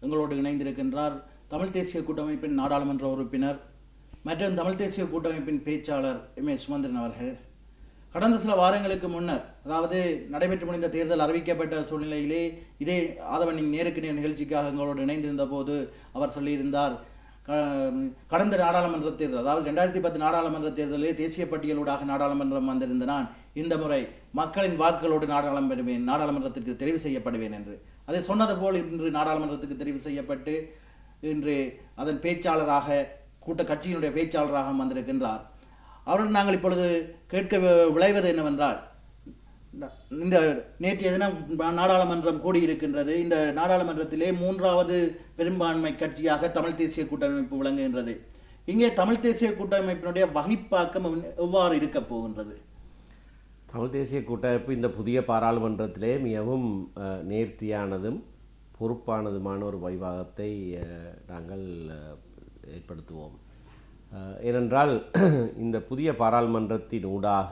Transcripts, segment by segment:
எங்களோடு இணைந்திருக்கின்றார் தமிழ் தேசிய கூட்டமைப்பின் நாடாளுமன்ற உறுப்பினர் மற்றும் தமிழ் தேசிய கூட்டமைப்பின் பேச்சாளர் எம் ஏ சுமந்திரன் அவர்கள் கடந்த சில வாரங்களுக்கு முன்னர் அதாவது நடைபெற்று முடிந்த தேர்தல் அறிவிக்கப்பட்ட சூழ்நிலையிலே இதே ஆதவனின் நேருக்கு நேர் நிகழ்ச்சிக்காக எங்களோடு இணைந்திருந்த போது அவர் சொல்லியிருந்தார் க- கடந்த நாடாளுமன்ற தேர்தல் அதாவது ரெண்டாயிரத்தி பத்து நாடாளுமன்ற தேர்தலில் தேசிய பட்டியலூடாக நாடாளுமன்றம் வந்திருந்த நான் இந்த முறை மக்களின் வாக்குகளோடு நாடாளுமன்றம் பெறுவேன் நாடாளுமன்றத்திற்கு தெரிவு செய்யப்படுவேன் என்று அதை சொன்னது போல் இன்று நாடாளுமன்றத்துக்கு தெரிவு செய்யப்பட்டு இன்று அதன் பேச்சாளராக கூட்ட கட்சியினுடைய பேச்சாளராக வந்திருக்கின்றார் அவர்கள் நாங்கள் இப்பொழுது கேட்க வி- விளைவது என்னவென்றால் இந்த நேற்றைய தினம் நாடாளுமன்றம் கூடியிருக்கின்றது இந்த நாடாளுமன்றத்திலே மூன்றாவது பெரும்பான்மை கட்சியாக தமிழ் தேசிய கூட்டமைப்பு விளங்குகின்றது இங்கே தமிழ் தேசிய கூட்டமைப்பினுடைய வகைப்பாக்கம் எவ்வாறு இருக்கப் போகின்றது தமிழ் தேசிய கூட்டமைப்பு இந்த புதிய பாராளுமன்றத்திலே மிகவும் அஹ், நேர்த்தியானதும் பொறுப்பானதுமான ஒரு வைவாகத்தை அஹ், நாங்கள் அஹ், ஏற்படுத்துவோம் அஹ், ஏனென்றால் இந்த புதிய பாராளுமன்றத்தின் ஊடாக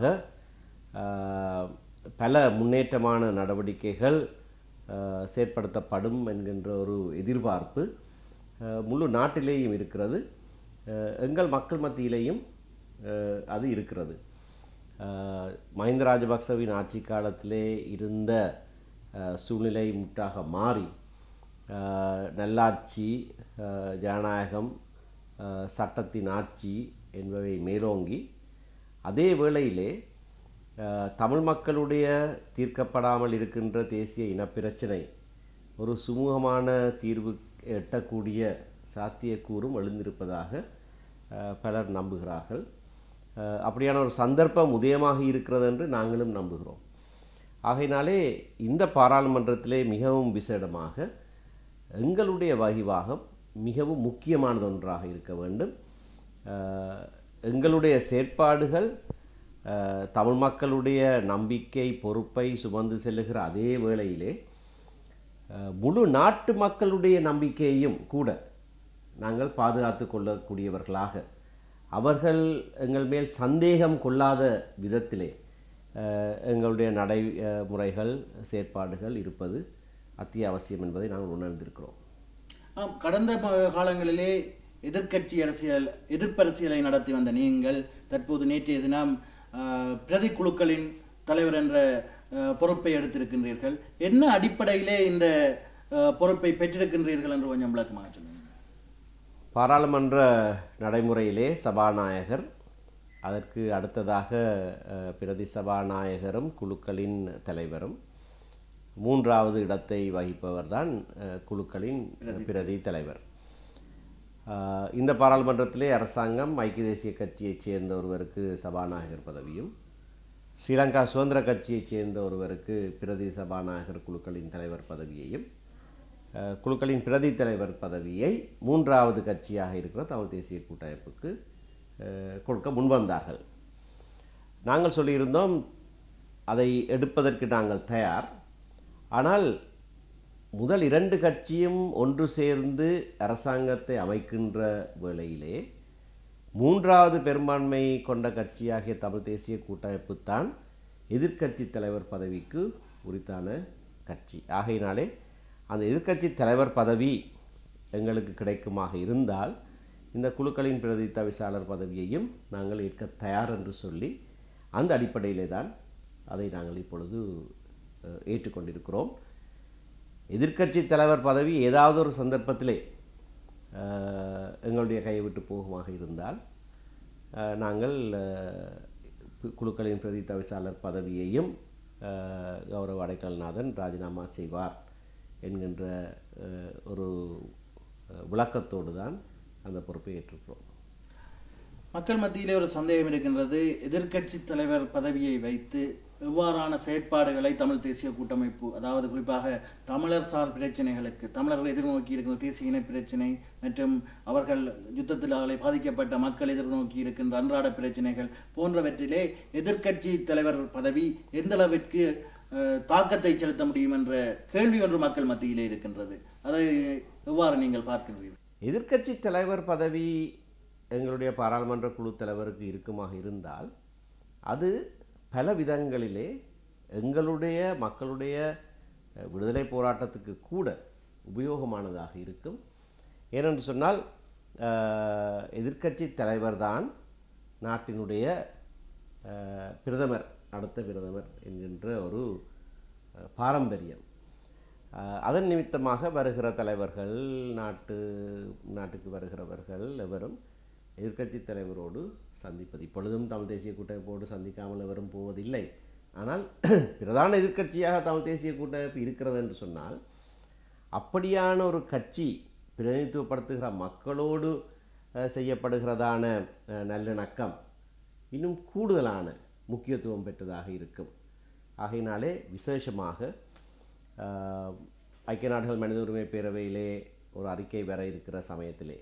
அஹ், பல முன்னேற்றமான நடவடிக்கைகள் அஹ், செயற்படுத்தப்படும் என்கின்ற ஒரு எதிர்பார்ப்பு அஹ், முழு நாட்டிலேயும் இருக்கிறது அஹ், எங்கள் மக்கள் மத்தியிலேயும் அஹ், அது இருக்கிறது அஹ், மஹிந்த ராஜபக்சவின் ஆட்சி காலத்திலே இருந்த அஹ், சூழ்நிலை முற்றாக மாறி அஹ், நல்லாட்சி அஹ், ஜனநாயகம் அஹ், சட்டத்தின் ஆட்சி என்பவை மேலோங்கி அதே வேளையிலே அஹ், தமிழ் மக்களுடைய தீர்க்கப்படாமல் இருக்கின்ற தேசிய இனப்பிரச்சினை ஒரு சுமூகமான தீர்வு எட்டக்கூடிய சாத்தியக்கூறும் எழுந்திருப்பதாக அஹ், பலர் நம்புகிறார்கள் அஹ், அப்படியான ஒரு சந்தர்ப்பம் உதயமாக இருக்கிறது என்று நாங்களும் நம்புகிறோம் ஆகையினாலே இந்த பாராளுமன்றத்திலே மிகவும் விசேடமாக எங்களுடைய வகிவாகம் மிகவும் முக்கியமானது ஒன்றாக இருக்க வேண்டும் அஹ், எங்களுடைய செயற்பாடுகள் அஹ், தமிழ் மக்களுடைய நம்பிக்கை பொறுப்பை சுமந்து செல்லுகிற அதே வேளையிலே அஹ், முழு நாட்டு மக்களுடைய நம்பிக்கையையும் கூட நாங்கள் பாதுகாத்து கொள்ளக்கூடியவர்களாக அவர்கள் எங்கள் மேல் சந்தேகம் கொள்ளாத விதத்திலே அஹ், எங்களுடைய நடைமுறைகள் செயற்பாடுகள் இருப்பது அத்தியாவசியம் என்பதை நாங்கள் உணர்ந்திருக்கிறோம் ஆம் கடந்த ப- காலங்களிலே எதிர்க்கட்சி அரசியல் எதிர்ப்பரசியலை நடத்தி வந்த நீங்கள் தற்போது நேற்றைய தினம் ஆஹ், பிரதி குழுக்களின் தலைவர் என்ற ஆஹ், பொறுப்பை எடுத்திருக்கின்றீர்கள் என்ன அடிப்படையிலே இந்த ஆஹ், பொறுப்பை பெற்றிருக்கின்றீர்கள் என்று கொஞ்சம் விளக்கமாக சொல்லுங்கள் பாராளுமன்ற நடைமுறையிலே சபாநாயகர் அதற்கு அடுத்ததாக அஹ், பிரதி சபாநாயகரும் குழுக்களின் தலைவரும் மூன்றாவது இடத்தை வகிப்பவர்தான் அஹ், குழுக்களின் பிரதி தலைவர் அஹ், இந்த பாராளுமன்றத்திலே அரசாங்கம் ஐக்கிய தேசிய கட்சியைச் சேர்ந்த ஒருவருக்கு சபாநாயகர் பதவியும் ஸ்ரீலங்கா சுதந்திர கட்சியைச் சேர்ந்த ஒருவருக்கு பிரதி சபாநாயகர் குழுக்களின் தலைவர் பதவியையும் அஹ், குழுக்களின் பிரதி தலைவர் பதவியை மூன்றாவது கட்சியாக இருக்கிற தமிழ் தேசிய கூட்டமைப்புக்கு அஹ், கொடுக்க முன்வந்தார்கள் நாங்கள் சொல்லியிருந்தோம் அதை எடுப்பதற்கு நாங்கள் தயார் ஆனால் முதல் இரண்டு கட்சியும் ஒன்று சேர்ந்து அரசாங்கத்தை அமைக்கின்ற வேளையிலே மூன்றாவது பெரும்பான்மை கொண்ட கட்சியாகிய தமிழ் தேசிய கூட்டமைப்பு தான் எதிர்க்கட்சி தலைவர் பதவிக்கு உரித்தான கட்சி ஆகையினாலே அந்த எதிர்க்கட்சி தலைவர் பதவி எங்களுக்கு கிடைக்குமாக இருந்தால் இந்த குழுக்களின் பிரதி தவிசாளர் பதவியையும் நாங்கள் ஏற்க தயார் என்று சொல்லி அந்த அடிப்படையிலே தான் அதை நாங்கள் இப்பொழுது அஹ், ஏற்றுக்கொண்டிருக்கிறோம் எதிர்க்கட்சி தலைவர் பதவி ஏதாவது ஒரு சந்தர்ப்பத்திலே அஹ், எங்களுடைய கையை விட்டு போகுமாக இருந்தால் அஹ், நாங்கள் அஹ், கு- குழுக்களின் பிரதி தவிசாளர் பதவியையும் அஹ், கௌரவ அடைக்கல்நாதன் ராஜினாமா செய்வார் என்கின்ற அஹ், ஒரு அஹ், விளக்கத்தோடு தான் அந்த பொறுப்பை ஏற்றுக்கிறோம் மக்கள் மத்தியிலே ஒரு சந்தேகம் இருக்கின்றது எதிர்க்கட்சி தலைவர் பதவியை வைத்து எவ்வாறான செயற்பாடுகளை தமிழ் தேசிய கூட்டமைப்பு அதாவது குறிப்பாக தமிழர் சார் பிரச்சனைகளுக்கு தமிழர்கள் எதிர்நோக்கி இருக்கிற தேசிய இன பிரச்சனை மற்றும் அவர்கள் யுத்தத்திலாலே பாதிக்கப்பட்ட மக்கள் எதிர்நோக்கி இருக்கின்ற அன்றாட பிரச்சனைகள் போன்றவற்றிலே எதிர்க்கட்சி தலைவர் பதவி எந்த அளவிற்கு அஹ், தாக்கத்தை செலுத்த முடியும் என்ற கேள்வி ஒன்று மக்கள் மத்தியிலே இருக்கின்றது அதை எவ்வாறு நீங்கள் பார்க்கின்றீர்கள் எதிர்க்கட்சி தலைவர் பதவி எங்களுடைய பாராளுமன்ற குழு தலைவருக்கு இருக்குமாக இருந்தால் அது பல விதங்களிலே எங்களுடைய மக்களுடைய அஹ், விடுதலை போராட்டத்துக்கு கூட உபயோகமானதாக இருக்கும் ஏனென்று சொன்னால் அஹ், எதிர்க்கட்சி தலைவர்தான் நாட்டினுடைய அஹ், பிரதமர் அடுத்த பிரதமர் என்கின்ற ஒரு அஹ், பாரம்பரியம் அஹ், அதன் நிமித்தமாக வருகிற தலைவர்கள் நாட்டு நாட்டுக்கு வருகிறவர்கள் எவரும் எதிர்க்கட்சி தலைவரோடு சந்திப்பது இப்பொழுதும் தமிழ் தேசிய கூட்டமைப்போடு சந்திக்காமல் எவரும் போவதில்லை ஆனால் பிரதான எதிர்க்கட்சியாக தமிழ் தேசிய கூட்டமைப்பு இருக்கிறது என்று சொன்னால் அப்படியான ஒரு கட்சி பிரதிநிதித்துவப்படுத்துகிற மக்களோடு அஹ், செய்யப்படுகிறதான அஹ், நல்லிணக்கம் இன்னும் கூடுதலான முக்கியத்துவம் பெற்றதாக இருக்கும் ஆகையினாலே விசேஷமாக அஹ், ஐக்கிய நாடுகள் மனித உரிமை பேரவையிலே ஒரு அறிக்கை வர இருக்கிற சமயத்திலே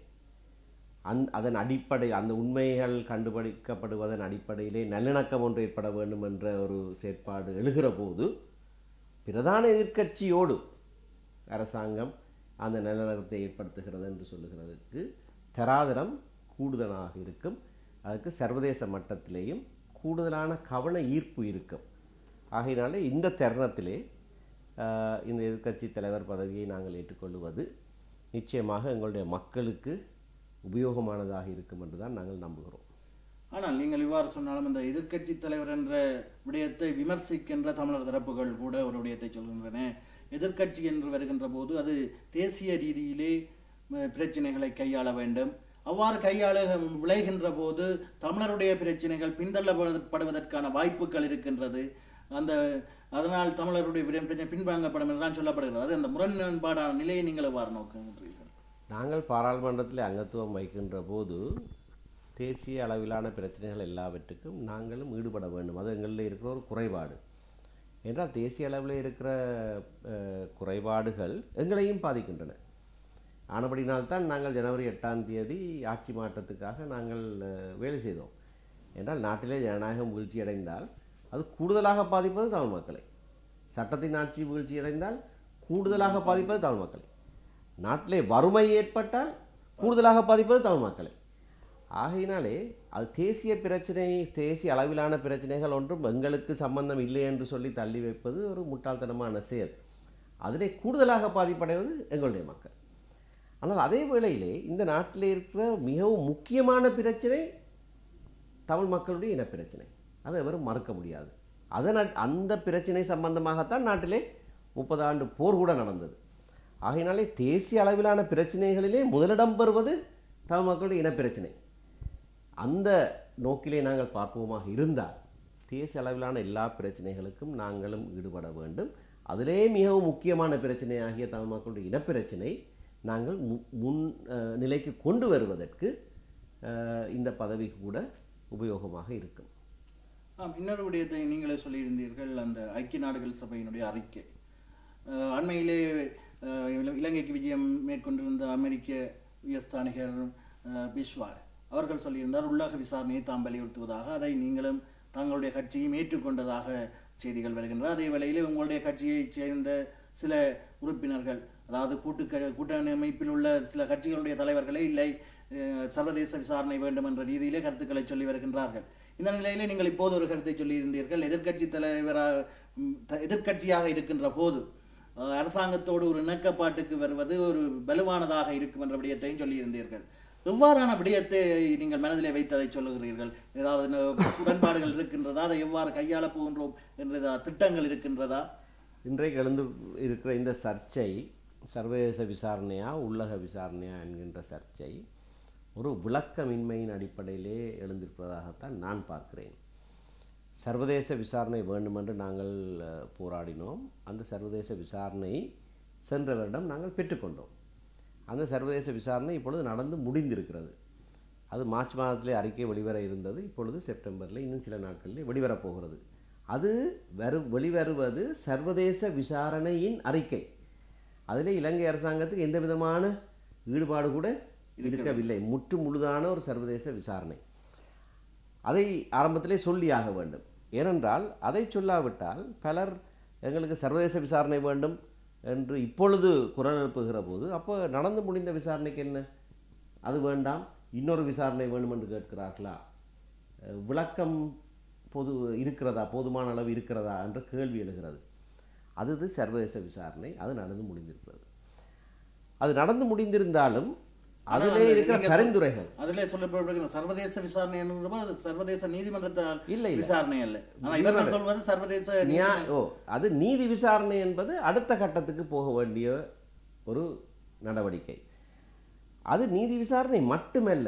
அந் அதன் அடிப்படை அந்த உண்மைகள் கண்டுபிடிக்கப்படுவதன் அடிப்படையிலே நல்லிணக்கம் ஒன்று ஏற்பட வேண்டும் என்ற ஒரு செயற்பாடு எழுகிற போது பிரதான எதிர்க்கட்சியோடு அரசாங்கம் அந்த நல்லிணக்கத்தை ஏற்படுத்துகிறது என்று சொல்லுகிறதுக்கு தராதரம் கூடுதலாக இருக்கும் அதுக்கு சர்வதேச மட்டத்திலேயும் கூடுதலான கவன ஈர்ப்பு இருக்கும் ஆகையினாலே இந்த தருணத்திலே ஆஹ், இந்த எதிர்க்கட்சி தலைவர் பதவியை நாங்கள் ஏற்றுக்கொள்வது நிச்சயமாக எங்களுடைய மக்களுக்கு உபயோகமானதாக இருக்கும் என்று தான் நாங்கள் நம்புகிறோம் ஆனால் நீங்கள் இவ்வாறு சொன்னாலும் இந்த எதிர்க்கட்சி தலைவர் என்ற விடயத்தை விமர்சிக்கின்ற தமிழர் தரப்புகள் கூட ஒரு விடயத்தை சொல்கின்றன எதிர்க்கட்சி என்று வருகின்ற போது அது தேசிய ரீதியிலே ம, பிரச்சனைகளை கையாள வேண்டும் அவ்வாறு கையாள விளைகின்ற போது தமிழருடைய பிரச்சனைகள் பின்தள்ளப்படுவதற்கான வாய்ப்புகள் இருக்கின்றது அந்த அதனால் தமிழருடைய விட- பிரச்சனை பின்வாங்கப்படும் என்றுதான் சொல்லப்படுகிறது அது அந்த முரண்பாடான நிலையை நீங்கள் எவ்வாறு நோக்குகின்றீர்கள் நாங்கள் பாராளுமன்றத்தில் அங்கத்துவம் வைக்கின்ற போது தேசிய அளவிலான பிரச்சனைகள் எல்லாவற்றுக்கும் நாங்களும் ஈடுபட வேண்டும் அது எங்களில் இருக்கிற ஒரு குறைபாடு என்றால் தேசிய அளவில் இருக்கிற அஹ், குறைபாடுகள் எங்களையும் பாதிக்கின்றன ஆனபடினால்தான் நாங்கள் ஜனவரி எட்டாம் தேதி ஆட்சி மாற்றத்துக்காக நாங்கள் அஹ், வேலை செய்தோம் என்றால் நாட்டிலே ஜனநாயகம் வீழ்ச்சியடைந்தால் அது கூடுதலாக பாதிப்பது தமிழ் மக்களை சட்டத்தின் ஆட்சி வீழ்ச்சியடைந்தால் கூடுதலாக பாதிப்பது தமிழ் மக்களை நாட்டிலே வறுமை ஏற்பட்டால் கூடுதலாக பாதிப்பது தமிழ் மக்களை ஆகையினாலே அது தேசிய பிரச்சனை தேசிய அளவிலான பிரச்சனைகள் ஒன்றும் எங்களுக்கு சம்பந்தம் இல்லை என்று சொல்லி தள்ளி வைப்பது ஒரு முட்டாள்தனமான செயல் அதிலே கூடுதலாக பாதிப்படைவது எங்களுடைய மக்கள் ஆனால் அதே வேளையிலே இந்த நாட்டில் இருக்கிற மிகவும் முக்கியமான பிரச்சனை தமிழ் மக்களுடைய இனப்பிரச்சனை அதை எவரும் மறுக்க முடியாது அதன் அட்- அந்த பிரச்சனை சம்பந்தமாகத்தான் நாட்டிலே முப்பது ஆண்டு போர் கூட நடந்தது ஆகையினாலே தேசிய அளவிலான பிரச்சனைகளிலே முதலிடம் பெறுவது தமிழ் மக்களுடைய இனப்பிரச்சனை அந்த நோக்கிலே நாங்கள் பார்ப்போமாக இருந்தால் தேசிய அளவிலான எல்லா பிரச்சனைகளுக்கும் நாங்களும் ஈடுபட வேண்டும் அதிலே மிகவும் முக்கியமான பிரச்சனையாகிய தமிழ் மக்களுடைய இனப்பிரச்சனை நாங்கள் மு- முன் அஹ், நிலைக்கு கொண்டு வருவதற்கு அஹ், இந்த பதவி கூட உபயோகமாக இருக்கும் ஆம் இன்னொரு விடயத்தை நீங்களே சொல்லியிருந்தீர்கள் அந்த ஐக்கிய நாடுகள் சபையினுடைய அறிக்கை அஹ், அண்மையிலே அஹ், இல- இலங்கைக்கு விஜயம் மேற்கொண்டிருந்த அமெரிக்க உயர்ஸ்தானிகர் அஹ், பிஸ்வா அவர்கள் சொல்லியிருந்தார் உள்ளக விசாரணையை தாம் வலியுறுத்துவதாக அதை நீங்களும் தங்களுடைய கட்சியும் ஏற்றுக்கொண்டதாக செய்திகள் வருகின்றன அதே வேளையிலே உங்களுடைய கட்சியைச் சேர்ந்த சில உறுப்பினர்கள் அதாவது கூட்டு கூட்டணி அமைப்பில் உள்ள சில கட்சிகளுடைய தலைவர்களே இல்லை அஹ், சர்வதேச விசாரணை வேண்டும் என்ற ரீதியிலே கருத்துக்களை சொல்லி வருகின்றார்கள் இந்த நிலையிலே நீங்கள் இப்போது ஒரு கருத்தை சொல்லியிருந்தீர்கள் எதிர்க்கட்சி தலைவராக ம், த- எதிர்க்கட்சியாக இருக்கின்ற போது அஹ், அரசாங்கத்தோடு ஒரு இணக்கப்பாட்டுக்கு வருவது ஒரு வலுவானதாக இருக்கும் என்ற விடயத்தையும் சொல்லியிருந்தீர்கள் எவ்வாறான விடயத்தை நீங்கள் மனதிலே வைத்ததை சொல்லுகிறீர்கள் ஏதாவது ந- உடன்பாடுகள் இருக்கின்றதா அதை எவ்வாறு கையாளப் போகின்றோம் என்ற ஏதாவது திட்டங்கள் இருக்கின்றதா இன்றைக்கு எழுந்து இருக்கிற இந்த சர்ச்சை சர்வதேச விசாரணையா உள்ளக விசாரணையா என்கின்ற சர்ச்சை ஒரு விளக்கமின்மையின் அடிப்படையிலே எழுந்திருப்பதாகத்தான் நான் பார்க்கிறேன் சர்வதேச விசாரணை வேண்டுமென்று நாங்கள் அஹ், போராடினோம் அந்த சர்வதேச விசாரணை சென்ற வருடம் நாங்கள் பெற்றுக்கொண்டோம் அந்த சர்வதேச விசாரணை இப்பொழுது நடந்து முடிந்திருக்கிறது அது மார்ச் மாதத்திலே அறிக்கை வெளிவர இருந்தது இப்பொழுது செப்டம்பரில் இன்னும் சில நாட்களில் வெளிவரப் போகிறது அது வரு வெளிவருவது சர்வதேச விசாரணையின் அறிக்கை அதில் இலங்கை அரசாங்கத்துக்கு எந்த விதமான ஈடுபாடு கூட இருக்கவில்லை முற்று முழுதான ஒரு சர்வதேச விசாரணை அதை ஆரம்பத்திலே சொல்லியாக வேண்டும் ஏனென்றால் அதை சொல்லாவிட்டால் பலர் எங்களுக்கு சர்வதேச விசாரணை வேண்டும் என்று இப்பொழுது குரல் எழுப்புகிற போது அப்போ நடந்து முடிந்த விசாரணைக்கு என்ன அது வேண்டாம் இன்னொரு விசாரணை வேண்டும் என்று கேட்கிறார்களா அஹ் விளக்கம் பொது இருக்கிறதா போதுமான அளவு இருக்கிறதா என்ற கேள்வி எழுகிறது அது சர்வதேச விசாரணை அது நடந்து முடிந்திருக்கிறது அது நடந்து முடிந்திருந்தாலும் அதிலே அந்த இருக்கிற நீங்க சொல்- பரிந்துரைகள் அதிலே சொல்லப்படுகிற சர்வதேச விசாரணை என்பது அது சர்வதேச நீதிமன்றத்தால் இல்ல, இல்ல. விசாரணை அல்ல ஆனா இவர்கள் சொல்வது சர்வதேச நியா- நீதிமன்ற- ஓ அது நீதி விசாரணை என்பது அடுத்த கட்டத்துக்கு போக வேண்டிய ஒரு நடவடிக்கை அது நீதி விசாரணை மட்டுமல்ல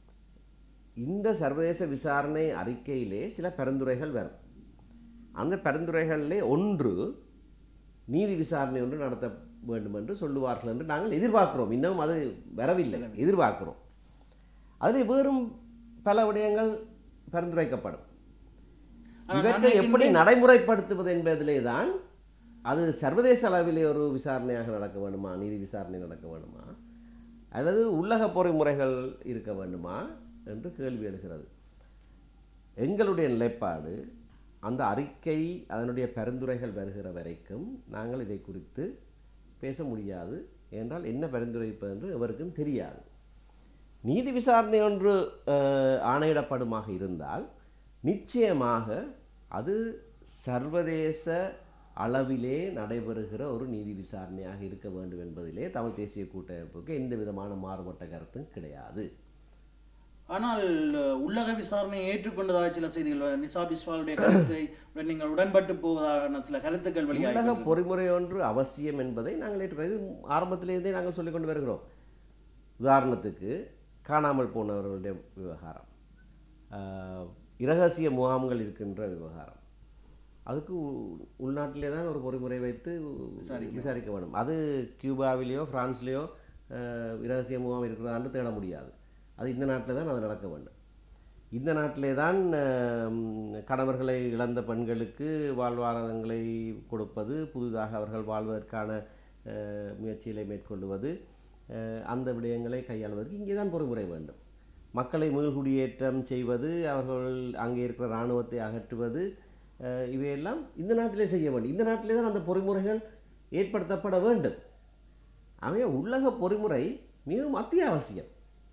இந்த சர்வதேச விசாரணை அறிக்கையிலே சில பரிந்துரைகள் வரும் அந்த பரிந்துரைகளிலே ஒன்று நீதி விசாரணை ஒன்று நடத்த வேண்டும் என்று சொல்லுவார்கள் என்று நாங்கள் எதிர்பார்க்கிறோம் இன்னும் அது வரவில்லை எதிர்பார்க்கிறோம் அதில் வேறும் பல விடயங்கள் பரிந்துரைக்கப்படும் ஆனா இவற்றை நான் எப்படி நடைமுறைப்படுத்துவது என்பதிலே தான் அது சர்வதேச அளவிலே ஒரு விசாரணையாக நடக்க வேண்டுமா நீதி விசாரணை நடக்க வேண்டுமா அல்லது உள்ளக பொறிமுறைகள் இருக்க வேண்டுமா என்று கேள்வி எழுகிறது எங்களுடைய நிலைப்பாடு அந்த அறிக்கை அதனுடைய பரிந்துரைகள் வருகிற வரைக்கும் நாங்கள் இதை குறித்து பேச முடியாது என்றால் என்ன பரிந்துரைப்பது என்று எவருக்கும் தெரியாது நீதி விசாரணை ஒன்று அஹ், ஆணையிடப்படுமாக இருந்தால் நிச்சயமாக அது சர்வதேச அளவிலே நடைபெறுகிற ஒரு நீதி விசாரணையாக இருக்க வேண்டும் என்பதிலே தமிழ் தேசிய கூட்டமைப்புக்கு எந்த விதமான மாறுபட்ட கருத்தும் கிடையாது ஆனால் அஹ், உள்ளக விசாரணையை ஏற்றுக்கொண்டதாக சில செய்திகள் நிசா பிஸ்வாலுடைய கருத்தை உடன் நீங்கள் உடன்பட்டு போவதான சில கருத்துக்கள் உலக வெளியாக பொறிமுறை ஒன்று அவசியம் என்பதை நாங்கள் ஏற்றுக்கிறோம் இது ஆரம்பத்திலிருந்தே நாங்கள் சொல்லிக் கொண்டு வருகிறோம் உதாரணத்துக்கு காணாமல் போனவர்களுடைய விவகாரம் ஆஹ், இரகசிய முகாம்கள் இருக்கின்ற விவகாரம் அதுக்கு உ- உள்நாட்டிலே தான் ஒரு பொறிமுறை வைத்து விசாரிக்க வேண்டும் அது கியூபாவிலேயோ பிரான்ஸ்லேயோ ஆஹ், இரகசிய முகாம் இருக்கிறதான்னு தேட முடியாது அது இந்த நாட்டில் தான் அது நடக்க வேண்டும் இந்த நாட்டிலே தான் ஆம், கணவர்களை இழந்த பெண்களுக்கு வாழ்வாதாரங்களை கொடுப்பது புதிதாக அவர்கள் வாழ்வதற்கான அஹ், முயற்சிகளை மேற்கொள்வது அஹ், அந்த விடயங்களை கையாளுவதற்கு இங்கே தான் பொறுமுறை வேண்டும் மக்களை மீள்குடியேற்றம் செய்வது அவர்கள் அங்கே இருக்கிற இராணுவத்தை அகற்றுவது அஹ், இவையெல்லாம் இந்த நாட்டிலே செய்ய வேண்டும் இந்த நாட்டிலே தான் அந்த பொறிமுறைகள் ஏற்படுத்தப்பட வேண்டும் ஆகவே உள்ளக பொறிமுறை மிகவும் அத்தியாவசியம்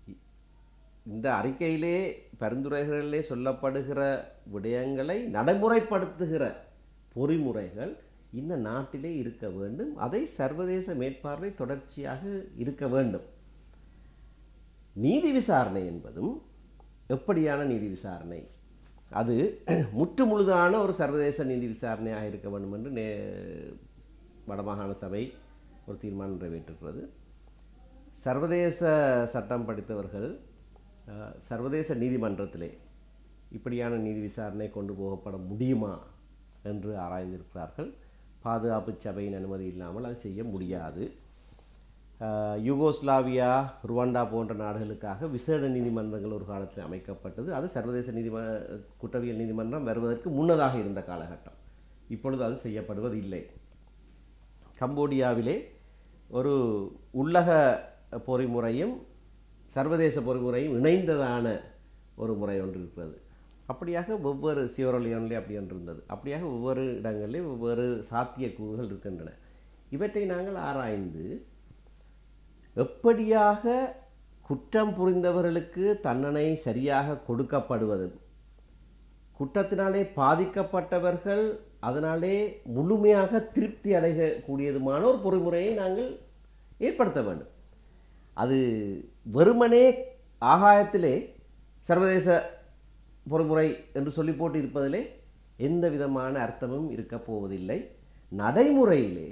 இந்த அறிக்கையிலே பரிந்துரைகளிலே சொல்லப்படுகிற விடயங்களை நடைமுறைப்படுத்துகிற பொறிமுறைகள் இந்த நாட்டிலே இருக்க வேண்டும் அதை சர்வதேச மேற்பார்வை தொடர்ச்சியாக இருக்க வேண்டும் நீதி விசாரணை என்பதும் எப்படியான நீதி விசாரணை அது முற்று முழுதான ஒரு சர்வதேச நீதி விசாரணையாக இருக்க வேண்டும் என்று நே வடமாகாண சபை ஒரு தீர்மானம் நிறைவேற்றிருக்கிறது சர்வதேச சட்டம் படித்தவர்கள் அஹ், சர்வதேச நீதிமன்றத்திலே இப்படியான நீதி விசாரணை கொண்டு போகப்பட முடியுமா என்று ஆராய்ந்திருக்கிறார்கள் பாதுகாப்பு சபையின் அனுமதி இல்லாமல் அது செய்ய முடியாது அஹ், யுகோஸ்லாவியா ருவாண்டா போன்ற நாடுகளுக்காக விசேட நீதிமன்றங்கள் ஒரு காலத்தில் அமைக்கப்பட்டது அது சர்வதேச நீதிம குற்றவியல் நீதிமன்றம் வருவதற்கு முன்னதாக இருந்த காலகட்டம் இப்பொழுது அது செய்யப்படுவதில்லை கம்போடியாவிலே ஒரு உள்ளக பொறிமுறையும் சர்வதேச பொறிமுறையும் இணைந்ததான ஒரு முறை ஒன்று இருக்கிறது அப்படியாக ஒவ்வொரு சிவரலியோன்லேயே அப்படி ஒன்று இருந்தது அப்படியாக ஒவ்வொரு இடங்களிலும் ஒவ்வொரு சாத்தியக்கூறுகள் இருக்கின்றன இவற்றை நாங்கள் ஆராய்ந்து எப்படியாக குற்றம் புரிந்தவர்களுக்கு தண்டனை சரியாக கொடுக்கப்படுவது குற்றத்தினாலே பாதிக்கப்பட்டவர்கள் அதனாலே முழுமையாக திருப்தி அடையக்கூடியதுமான ஒரு பொறிமுறையை நாங்கள் ஏற்படுத்த வேண்டும் அது வெறுமனே ஆகாயத்திலே சர்வதேச பொறிமுறை என்று சொல்லி போட்டு இருப்பதிலே எந்த விதமான அர்த்தமும் இருக்கப் போவதில்லை நடைமுறையிலே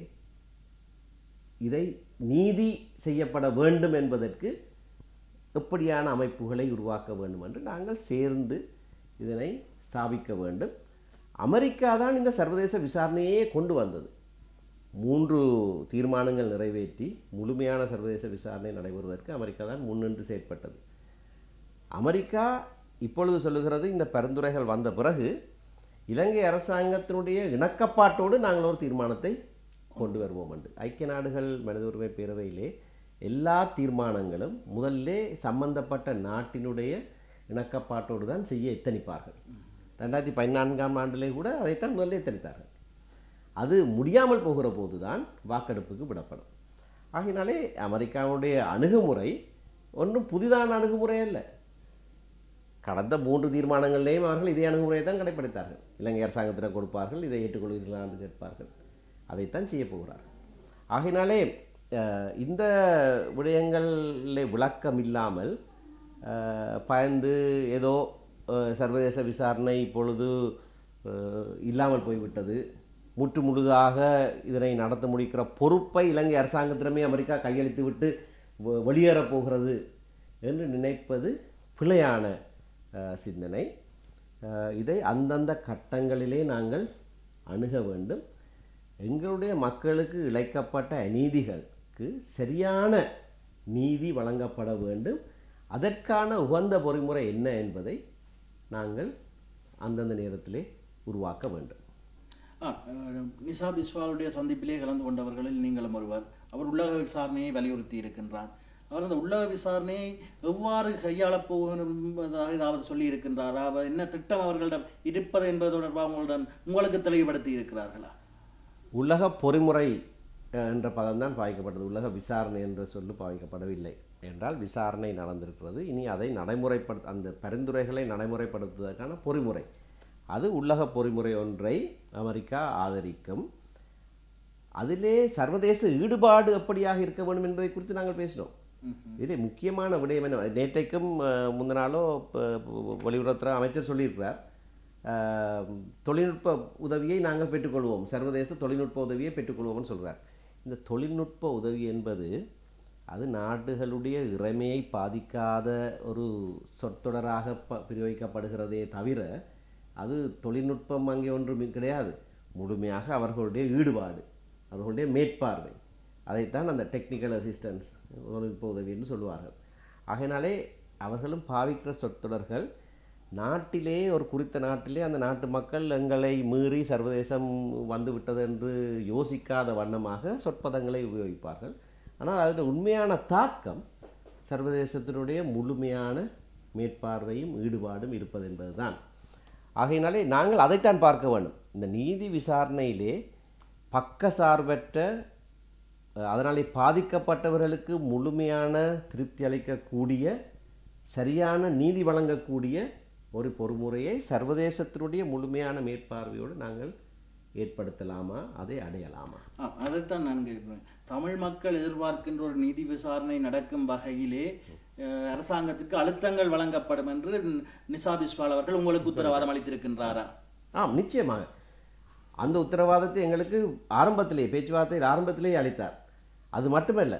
இதை நீதி செய்யப்பட வேண்டும் என்பதற்கு எப்படியான அமைப்புகளை உருவாக்க வேண்டும் என்று நாங்கள் சேர்ந்து இதனை ஸ்தாபிக்க வேண்டும் அமெரிக்கா தான் இந்த சர்வதேச விசாரணையே கொண்டு வந்தது மூன்று தீர்மானங்கள் நிறைவேற்றி முழுமையான சர்வதேச விசாரணை நடைபெறுவதற்கு அமெரிக்கா தான் முன்னின்று செயற்பட்டது அமெரிக்கா இப்பொழுது சொல்லுகிறது இந்த பரிந்துரைகள் வந்த பிறகு இலங்கை அரசாங்கத்தினுடைய இணக்கப்பாட்டோடு நாங்கள் ஒரு தீர்மானத்தை கொண்டு வருவோம் என்று ஐக்கிய நாடுகள் மனித உரிமை பேரவையிலே எல்லா தீர்மானங்களும் முதல்ல சம்பந்தப்பட்ட நாட்டினுடைய இணக்கப்பாட்டோடு தான் செய்ய எத்தனிப்பார்கள் ரெண்டாயிரத்தி பதினான்காம் ஆண்டிலே கூட அதைத்தான் முதல்ல எத்தனித்தார்கள் அது முடியாமல் போகிற போது தான் வாக்கெடுப்புக்கு விடப்படும் ஆகையினாலே அமெரிக்காவுடைய அணுகுமுறை ஒன்றும் புதிதான அணுகுமுறை அல்ல கடந்த மூன்று தீர்மானங்களிலேயும் அவர்கள் இதே அணுகுமுறையை தான் கடைப்பிடித்தார்கள் இலங்கை அரசாங்கத்திடம் கொடுப்பார்கள் இதை ஏற்றுக்கொள்வீர்களா என்று கேட்பார்கள் அதைத்தான் செய்ய போகிறார்கள் ஆகையினாலே அஹ், இந்த விடயங்களில் விளக்கம் இல்லாமல் அஹ், பயந்து ஏதோ அஹ், சர்வதேச விசாரணை இப்பொழுது அஹ், இல்லாமல் போய்விட்டது முற்று முழுதாக இதனை நடத்த முடிக்கிற பொறுப்பை இலங்கை அரசாங்கத்திடமே அமெரிக்கா கையளித்து விட்டு வெ- வெளியேறப் போகிறது என்று நினைப்பது பிழையான அஹ், சிந்தனை அஹ், இதை அந்தந்த கட்டங்களிலே நாங்கள் அணுக வேண்டும் எங்களுடைய மக்களுக்கு இழைக்கப்பட்ட அநீதிகளுக்கு சரியான நீதி வழங்கப்பட வேண்டும் அதற்கான உகந்த பொறிமுறை என்ன என்பதை நாங்கள் அந்தந்த நேரத்திலே உருவாக்க வேண்டும் ஆ, அஹ், நிசா பிஸ்வாலுடைய சந்திப்பிலே கலந்து கொண்டவர்களில் நீங்களும் ஒருவர் அவர் உள்ளக விசாரணையை வலியுறுத்தி இருக்கின்றார் அவர் அந்த உள்ளக விசாரணையை எவ்வாறு கையாளப் போவதாக ஏதாவது சொல்லி இருக்கின்றாரா அவர் என்ன திட்டம் அவர்களிடம் இருப்பது என்பது தொடர்பாக உங்களிடம் உங்களுக்கு தெளிவுபடுத்தி இருக்கிறார்களா உலக பொறிமுறை அஹ், என்ற பதம்தான் பாவிக்கப்பட்டது உலக விசாரணை என்ற சொல்லு பாவிக்கப்படவில்லை என்றால் விசாரணை நடந்திருக்கிறது இனி அதை நடைமுறைப்படுத்த அந்த பரிந்துரைகளை நடைமுறைப்படுத்துவதற்கான பொறிமுறை அது உலக பொறிமுறை ஒன்றை அமெரிக்கா ஆதரிக்கும் அதிலே சர்வதேச ஈடுபாடு எப்படியாக இருக்க வேண்டும் என்பதை குறித்து நாங்கள் பேசினோம் இதிலே முக்கியமான விடயம் என்ன நேற்றைக்கும் அஹ், முந்தின நாளோ ப- ப- வெளியுறவுத்துறை அமைச்சர் சொல்லியிருக்கிறார் அஹ், தொழில்நுட்ப உதவியை நாங்கள் பெற்றுக்கொள்வோம் சர்வதேச தொழில்நுட்ப உதவியை பெற்றுக்கொள்வோம்னு சொல்கிறார் இந்த தொழில்நுட்ப உதவி என்பது அது நாடுகளுடைய இறைமையை பாதிக்காத ஒரு சொற்றொடராக ப பிரயோகிக்கப்படுகிறதே தவிர அது தொழில்நுட்பம் அங்கே ஒன்றும் கிடையாது முழுமையாக அவர்களுடைய ஈடுபாடு அவர்களுடைய மேற்பார்வை அதைத்தான் அந்த டெக்னிக்கல் அசிஸ்டன்ஸ் தொழில்நுட்ப உதவி என்று சொல்லுவார்கள் ஆகையினாலே அவர்களும் பாவிக்கிற சொற்றொடர்கள் நாட்டிலே ஒரு குறித்த நாட்டிலே அந்த நாட்டு மக்கள் எங்களை மீறி சர்வதேசம் வந்து விட்டது என்று யோசிக்காத வண்ணமாக சொற்பதங்களை உபயோகிப்பார்கள் ஆனால் அதில் உண்மையான தாக்கம் சர்வதேசத்தினுடைய முழுமையான மேற்பார்வையும் ஈடுபாடும் இருப்பது என்பதுதான் ஆகையினாலே நாங்கள் அதைத்தான் பார்க்க வேண்டும் இந்த நீதி விசாரணையிலே பக்கசார்பற்ற அஹ், அதனாலே பாதிக்கப்பட்டவர்களுக்கு முழுமையான திருப்தி அளிக்கக்கூடிய சரியான நீதி வழங்கக்கூடிய ஒரு பொறுமுறையை சர்வதேசத்தினுடைய முழுமையான மேற்பார்வையோடு நாங்கள் ஏற்படுத்தலாமா அதை அடையலாமா ஆ, அதைத்தான் நான் கேட்கிறேன் தமிழ் மக்கள் எதிர்பார்க்கின்ற ஒரு நீதி விசாரணை நடக்கும் வகையிலே அஹ், அரசாங்கத்திற்கு அழுத்தங்கள் வழங்கப்படும் என்று நிசா பிஸ்வால் அவர்கள் உங்களுக்கு உத்தரவாதம் அளித்திருக்கின்றாரா ஆம் நிச்சயமாக அந்த உத்தரவாதத்தை எங்களுக்கு ஆரம்பத்திலே பேச்சுவார்த்தையில் ஆரம்பத்திலேயே அளித்தார் அது மட்டுமல்ல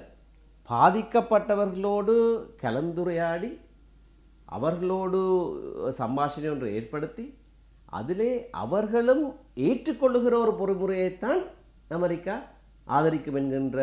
பாதிக்கப்பட்டவர்களோடு கலந்துரையாடி அவர்களோடு சம்பாஷணை ஒன்று ஏற்படுத்தி அதிலே அவர்களும் ஏற்றுக்கொள்ளுகிற ஒரு பொறுமுறையைத்தான் அமெரிக்கா ஆதரிக்கும் என்கின்ற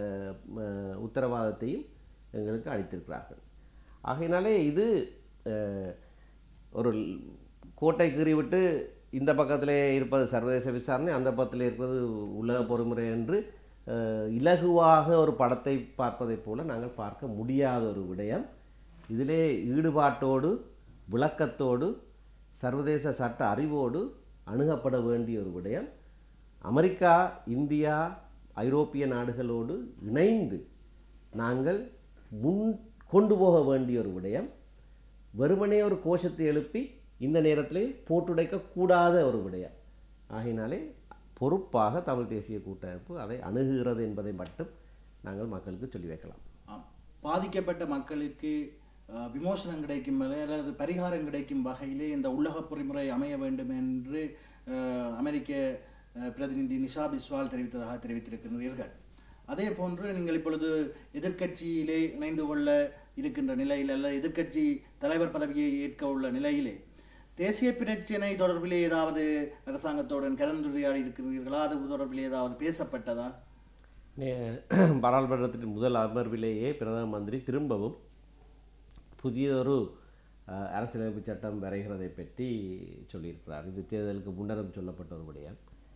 அஹ், உத்தரவாதத்தையும் எங்களுக்கு அளித்திருக்கிறார்கள் ஆகையினாலே இது அஹ், ஒரு கோட்டை கீறிவிட்டு இந்த பக்கத்திலே இருப்பது சர்வதேச விசாரணை அந்த பக்கத்தில் இருப்பது உலக பொறுமுறை என்று அஹ், இலகுவாக ஒரு படத்தை பார்ப்பதைப் போல நாங்கள் பார்க்க முடியாத ஒரு விடயம் இதிலே ஈடுபாட்டோடு விளக்கத்தோடு சர்வதேச சட்ட அறிவோடு அணுகப்பட வேண்டிய ஒரு விடயம் அமெரிக்கா இந்தியா ஐரோப்பிய நாடுகளோடு இணைந்து நாங்கள் முன் கொண்டு போக வேண்டிய ஒரு விடயம் வெறுமனே ஒரு கோஷத்தை எழுப்பி இந்த நேரத்திலே போட்டுடைக்க கூடாத ஒரு விடயம் ஆகையினாலே பொறுப்பாக தமிழ் தேசிய கூட்டமைப்பு அதை அணுகுகிறது என்பதை மட்டும் நாங்கள் மக்களுக்கு சொல்லி வைக்கலாம் ஆம். பாதிக்கப்பட்ட மக்களுக்கு அஹ், விமோசனம் கிடைக்கும் வரை அல்லது பரிகாரம் கிடைக்கும் வகையிலே இந்த உலக பொறிமுறை அமைய வேண்டும் என்று அஹ், அமெரிக்க அஹ், பிரதிநிதி நிஷா பிஸ்வால் தெரிவித்ததாக தெரிவித்திருக்கின்றீர்கள் அதே போன்று நீங்கள் இப்பொழுது எதிர்க்கட்சியிலே இணைந்து கொள்ள இருக்கின்ற நிலையில் அல்ல எதிர்க்கட்சி தலைவர் பதவியை ஏற்க உள்ள நிலையிலே தேசிய பிரச்சினை தொடர்பிலே ஏதாவது அரசாங்கத்துடன் கலந்துரையாடி இருக்கிறீர்களா அது தொடர்பிலே ஏதாவது பேசப்பட்டதா நே- பாராளுமன்றத்தின் முதல் அமர்விலேயே பிரதம மந்திரி திரும்பவும் புதியதொரு அஹ், அரசியலமைப்பு சட்டம் வரைகிறதை பற்றி சொல்லியிருக்கிறார் இது தேர்தலுக்கு முன்னரும் சொல்லப்பட்ட ஒரு விடயம்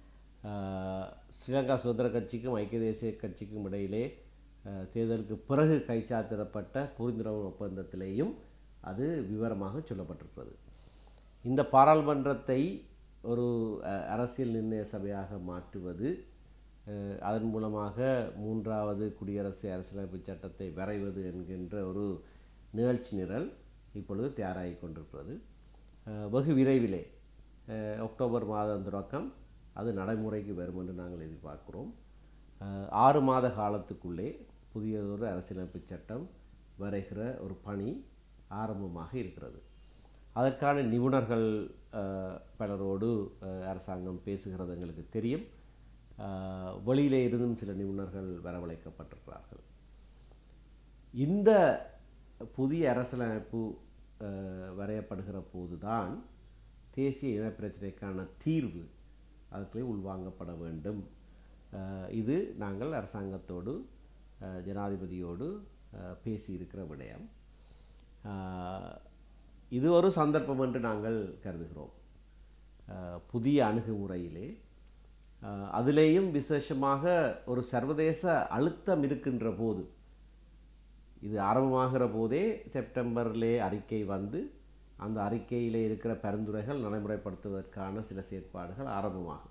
அஹ், ஸ்ரீலங்கா சுதந்திர கட்சிக்கும் ஐக்கிய தேசிய கட்சிக்கும் இடையிலே அஹ், தேர்தலுக்கு பிறகு கைச்சாத்திடப்பட்ட புரிந்துணர்வு ஒப்பந்தத்திலேயும் அது விவரமாக சொல்லப்பட்டிருக்கிறது இந்த பாராளுமன்றத்தை ஒரு அஹ், அரசியல் நிர்ணய சபையாக மாற்றுவது அஹ், அதன் மூலமாக மூன்றாவது குடியரசு அரசியலமைப்பு சட்டத்தை வரைவது என்கின்ற ஒரு நிகழ்ச்சி நிரல் இப்பொழுது தயாராகி கொண்டிருக்கிறது அஹ், வெகு விரைவிலே அஹ், அக்டோபர் மாதம் தொடக்கம் அது நடைமுறைக்கு வரும் என்று நாங்கள் எதிர்பார்க்கிறோம் அஹ், ஆறு மாத காலத்துக்குள்ளே புதியதொரு அரசியலமைப்பு சட்டம் வரைகிற ஒரு பணி ஆரம்பமாக இருக்கிறது அதற்கான நிபுணர்கள் அஹ், பலரோடு அஹ், அரசாங்கம் பேசுகிறது எங்களுக்கு தெரியும் அஹ், வெளியிலே இருந்தும் சில நிபுணர்கள் வரவழைக்கப்பட்டிருக்கிறார்கள் இந்த புதிய அரசியலமைப்பு அஹ், வரையப்படுகிற போதுதான் தேசிய இனப்பிரச்சனைக்கான தீர்வு அதுக்குள்ளே உள்வாங்கப்பட வேண்டும் அஹ், இது நாங்கள் அரசாங்கத்தோடு அஹ், ஜனாதிபதியோடு அஹ், பேசியிருக்கிற விடயம் அஹ், இது ஒரு சந்தர்ப்பம் என்று நாங்கள் கருதுகிறோம் அஹ், புதிய அணுகுமுறையிலே அஹ், அதிலேயும் விசேஷமாக ஒரு சர்வதேச அழுத்தம் இருக்கின்ற போது இது ஆரம்பமாகிற போதே செப்டம்பர்லே அறிக்கை வந்து அந்த அறிக்கையிலே இருக்கிற பரிந்துரைகள் நடைமுறைப்படுத்துவதற்கான சில செயற்பாடுகள் ஆரம்பமாகும்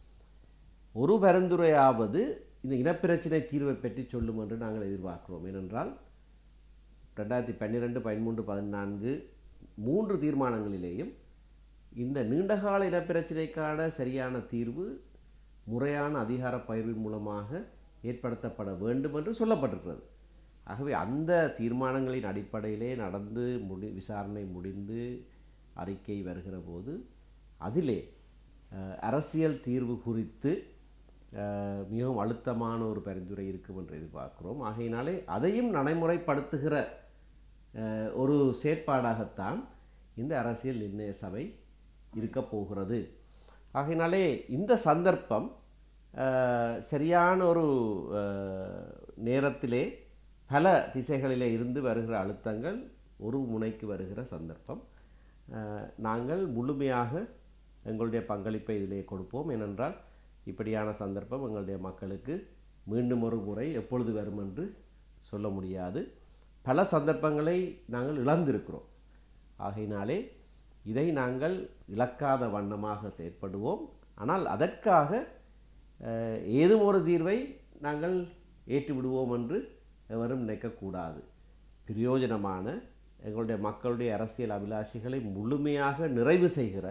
ஒரு பரிந்துரையாவது இந்த இனப்பிரச்சினை தீர்வை பற்றி சொல்லும் என்று நாங்கள் எதிர்பார்க்கிறோம் ஏனென்றால் ரெண்டாயிரத்தி பன்னிரெண்டு பதிமூன்று பதினான்கு மூன்று தீர்மானங்களிலேயும் இந்த நீண்டகால இனப்பிரச்சினைக்கான சரியான தீர்வு முறையான அதிகார பகிர்வின் மூலமாக ஏற்படுத்தப்பட வேண்டும் என்று சொல்லப்பட்டிருக்கிறது ஆகவே அந்த தீர்மானங்களின் அடிப்படையிலே நடந்து முடி விசாரணை முடிந்து அறிக்கை வருகிற போது அதிலே அஹ், அரசியல் தீர்வு குறித்து அஹ், மிகவும் அழுத்தமான ஒரு பரிந்துரை இருக்கும் என்று எதிர்பார்க்கிறோம் ஆகையினாலே அதையும் நடைமுறைப்படுத்துகிற அஹ், ஒரு செயற்பாடாகத்தான் இந்த அரசியல் நிர்ணய சபை இருக்கப் போகிறது ஆகையினாலே இந்த சந்தர்ப்பம் அஹ், சரியான ஒரு அஹ், நேரத்திலே பல திசைகளிலே இருந்து வருகிற அழுத்தங்கள் ஒரு முனைக்கு வருகிற சந்தர்ப்பம் அஹ், நாங்கள் முழுமையாக எங்களுடைய பங்களிப்பை இதிலே கொடுப்போம் ஏனென்றால் இப்படியான சந்தர்ப்பம் எங்களுடைய மக்களுக்கு மீண்டும் ஒரு முறை எப்பொழுது வரும் என்று சொல்ல முடியாது பல சந்தர்ப்பங்களை நாங்கள் இழந்திருக்கிறோம் ஆகையினாலே இதை நாங்கள் இழக்காத வண்ணமாக செயற்படுவோம் ஆனால் அதற்காக அஹ், ஏதும் ஒரு தீர்வை நாங்கள் ஏற்றுவிடுவோம் என்று எவரும் நினைக்கக்கூடாது பிரயோஜனமான எங்களுடைய மக்களுடைய அரசியல் அபிலாஷைகளை முழுமையாக நிறைவு செய்கிற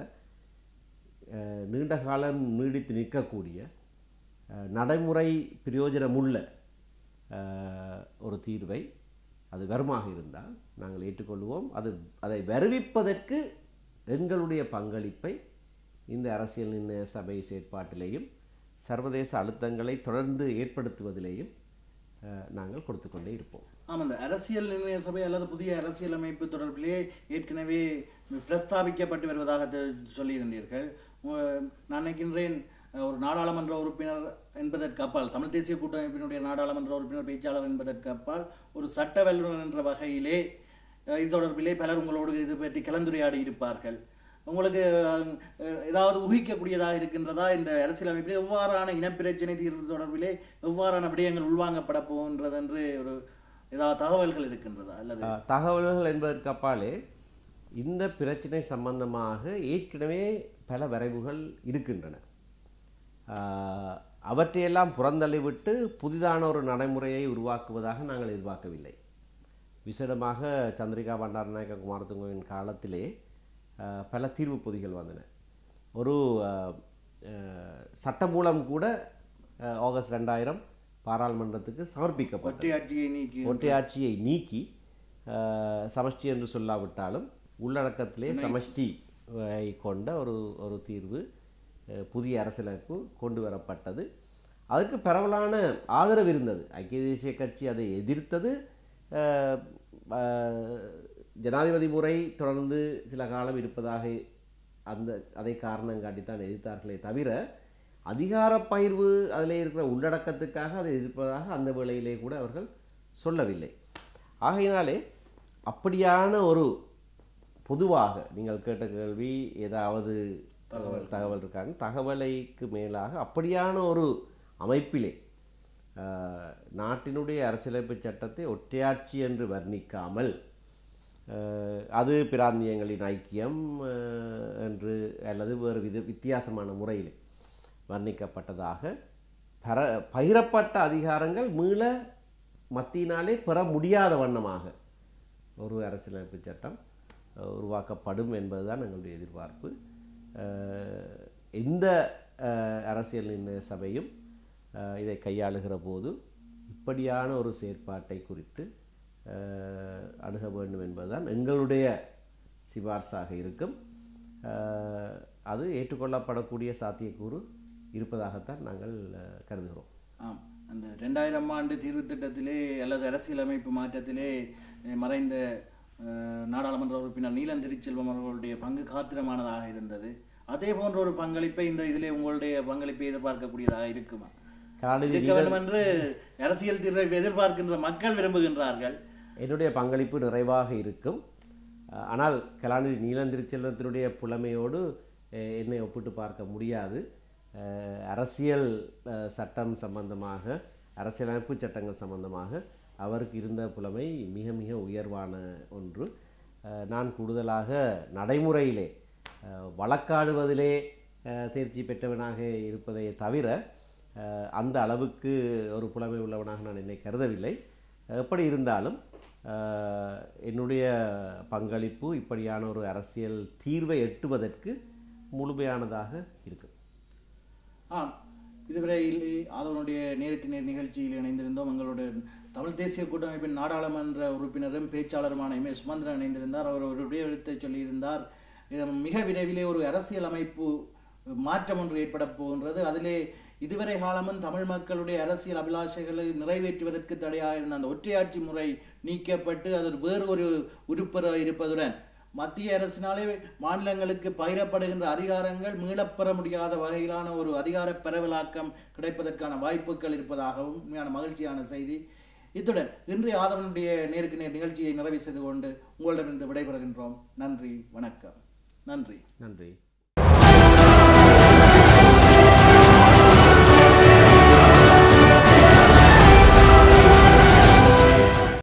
அஹ், நீண்ட காலம் நீடித்து நிற்கக்கூடிய அஹ், நடைமுறை பிரயோஜனமுள்ள அஹ், ஒரு தீர்வை அது வருமாக இருந்தால் நாங்கள் ஏற்றுக்கொள்வோம் அது அதை வருவிப்பதற்கு எங்களுடைய பங்களிப்பை இந்த அரசியல் நிர்ணய சபை செயற்பாட்டிலேயும் சர்வதேச அழுத்தங்களை தொடர்ந்து ஏற்படுத்துவதிலேயும் அஹ், நாங்கள் கொடுத்து கொண்டே இருப்போம் ஆமாம் இந்த அரசியல் நிர்ணய சபை அல்லது புதிய அரசியலமைப்பு தொடர்பிலே ஏற்கனவே பிரஸ்தாபிக்கப்பட்டு வருவதாக தெ- சொல்லியிருந்தீர்கள் உ- நான் நினைக்கின்றேன் அஹ், ஒரு நாடாளுமன்ற உறுப்பினர் என்பதற்கு அப்பால் தமிழ் தேசிய கூட்டமைப்பினுடைய நாடாளுமன்ற உறுப்பினர் பேச்சாளர் என்பதற்கு அப்பால் ஒரு சட்ட வல்லுநர் என்ற வகையிலே அஹ், இது தொடர்பிலே பலர் உங்களோடு இது பற்றி கலந்துரையாடி இருப்பார்கள் உங்களுக்கு அஹ், ஏதாவது ஊகிக்கக்கூடியதாக இருக்கின்றதா இந்த அரசியலமைப்பில் எவ்வாறான இனப்பிரச்சனை தீர்வு தொடர்பிலே எவ்வாறான விடயங்கள் உள்வாங்கப்பட போகின்றது என்று ஒரு ஏதாவது தகவல்கள் இருக்கின்றதா அல்லது அஹ், தகவல்கள் என்பதற்கு அப்பாலே இந்த பிரச்சனை சம்பந்தமாக ஏற்கனவே பல வரைவுகள் இருக்கின்றன அஹ், அவற்றையெல்லாம் புறந்தள்ளிவிட்டு புதிதான ஒரு நடைமுறையை உருவாக்குவதாக நாங்கள் எதிர்பார்க்கவில்லை விசேடமாக சந்திரிகா பண்டாரநாயக்க குமாரதுங்கவின் காலத்திலே அஹ், பல தீர்வு பொதிகள் வந்தன ஒரு அஹ், அஹ், சட்டமூலம் கூட அஹ், ஆகஸ்ட் ரெண்டாயிரம் பாராளுமன்றத்துக்கு சமர்ப்பிக்கப்பட்டது ஒற்றையாட்சியை நீக்கி ஒற்றையாட்சியை நீக்கி அஹ், சமஷ்டி என்று சொல்லாவிட்டாலும் உள்ளடக்கத்திலே சமஷ்டி ஐ கொண்ட ஒரு ஒரு தீர்வு அஹ், புதிய அரசியலமைப்பு கொண்டு வரப்பட்டது அதுக்கு பரவலான ஆதரவு இருந்தது ஐக்கிய தேசிய கட்சி அதை எதிர்த்தது அஹ், அஹ், ஜனாதிபதி முறை தொடர்ந்து சில காலம் இருப்பதாக அந்த அதை காரணம் காட்டித்தான் எதிர்த்தார்களே தவிர அதிகார பகிர்வு அதிலே இருக்கிற உள்ளடக்கத்துக்காக அதை எதிர்ப்பதாக அந்த வேளையிலே கூட அவர்கள் சொல்லவில்லை ஆகையினாலே அப்படியான ஒரு பொதுவாக நீங்கள் கேட்ட கேள்வி ஏதாவது தகவல் இருக்காங்க தகவலைக்கு மேலாக அப்படியான ஒரு அமைப்பிலே அஹ், நாட்டினுடைய அரசியலமைப்பு சட்டத்தை ஒற்றையாட்சி என்று வர்ணிக்காமல் அஹ், அது பிராந்தியங்களின் ஐக்கியம் அஹ், என்று அல்லது வேறு வித வித்தியாசமான முறையில் வர்ணிக்கப்பட்டதாக பர பகிரப்பட்ட அதிகாரங்கள் மீள மத்தியினாலே பெற முடியாத வண்ணமாக ஒரு அரசியலமைப்பு சட்டம் அஹ், உருவாக்கப்படும் என்பதுதான் எங்களுடைய எதிர்பார்ப்பு அஹ், எந்த அஹ், அரசியல் நிர்ணய சபையும் அஹ், இதை கையாளுகிற போது இப்படியான ஒரு செயற்பாட்டை குறித்து அஹ், அணுக வேண்டும் என்பதுதான் எங்களுடைய சிபார்சாக இருக்கும் அஹ், அது ஏற்றுக்கொள்ளப்படக்கூடிய சாத்தியக்கூறு இருப்பதாகத்தான் நாங்கள் அஹ், கருதுகிறோம் ஆம் அந்த ரெண்டாயிரம் ஆண்டு தீர்வு திட்டத்திலே அல்லது அரசியலமைப்பு மாற்றத்திலே அஹ், மறைந்த அஹ், நாடாளுமன்ற உறுப்பினர் நீலன் திருச்செல்வம் அவர்களுடைய பங்கு காத்திரமானதாக இருந்தது அதே போன்ற ஒரு பங்களிப்பை இந்த இதிலே உங்களுடைய பங்களிப்பை எதிர்பார்க்கக்கூடியதாக இருக்குமா கலாநிதி இருக்க வேண்டும் என்று அரசியல் தீர்வை எதிர்பார்க்கின்ற மக்கள் விரும்புகின்றார்கள் என்னுடைய பங்களிப்பு நிறைவாக இருக்கும் அஹ், ஆனால் கலாநிதி நீலந்திருச்செல்வத்தினுடைய புலமையோடு அஹ், என்னை ஒப்பிட்டு பார்க்க முடியாது அஹ், அரசியல் அஹ், சட்டம் சம்பந்தமாக அரசியலமைப்பு சட்டங்கள் சம்பந்தமாக அவருக்கு இருந்த புலமை மிக மிக உயர்வான ஒன்று அஹ், நான் கூடுதலாக நடைமுறையிலே அஹ், வழக்காடுவதிலே அஹ், தேர்ச்சி பெற்றவனாக இருப்பதை தவிர அஹ், அந்த அளவுக்கு ஒரு புலமை உள்ளவனாக நான் என்னை கருதவில்லை எப்படி இருந்தாலும் அஹ், என்னுடைய பங்களிப்பு இப்படியான ஒரு அரசியல் தீர்வை எட்டுவதற்கு முழுமையானதாக இருக்கும் ஆம் இதுவரை இல்லை அதனுடைய நேருக்கு நேர் நிகழ்ச்சியில் இணைந்திருந்தோம் எங்களுடைய தமிழ் தேசிய கூட்டமைப்பின் நாடாளுமன்ற உறுப்பினரும் பேச்சாளருமான எம் எஸ் சுமந்திரன் இணைந்திருந்தார் அவர் ஒரு விடயத்தை சொல்லியிருந்தார் இது மிக விரைவிலே ஒரு அரசியல் அமைப்பு மாற்றம் ஒன்று ஏற்பட போகின்றது அதிலே இதுவரை காலமும் தமிழ் மக்களுடைய அரசியல் அபிலாஷைகளை நிறைவேற்றுவதற்கு தடையாக இருந்த அந்த ஒற்றையாட்சி முறை நீக்கப்பட்டு அது வேறு ஒரு உறுப்பெற இருப்பதுடன் மத்திய அரசினாலே மாநிலங்களுக்கு பகிரப்படுகின்ற அதிகாரங்கள் மீளப்பெற முடியாத வகையிலான ஒரு அதிகார பரவலாக்கம் கிடைப்பதற்கான வாய்ப்புகள் இருப்பதாகவும் உண்மையான மகிழ்ச்சியான செய்தி இத்துடன் இன்றைய ஆதவனுடைய நேருக்கு நேர் நிகழ்ச்சியை நிறைவு செய்து கொண்டு உங்களிடமிருந்து விடைபெறுகின்றோம் நன்றி வணக்கம் நன்றி நன்றி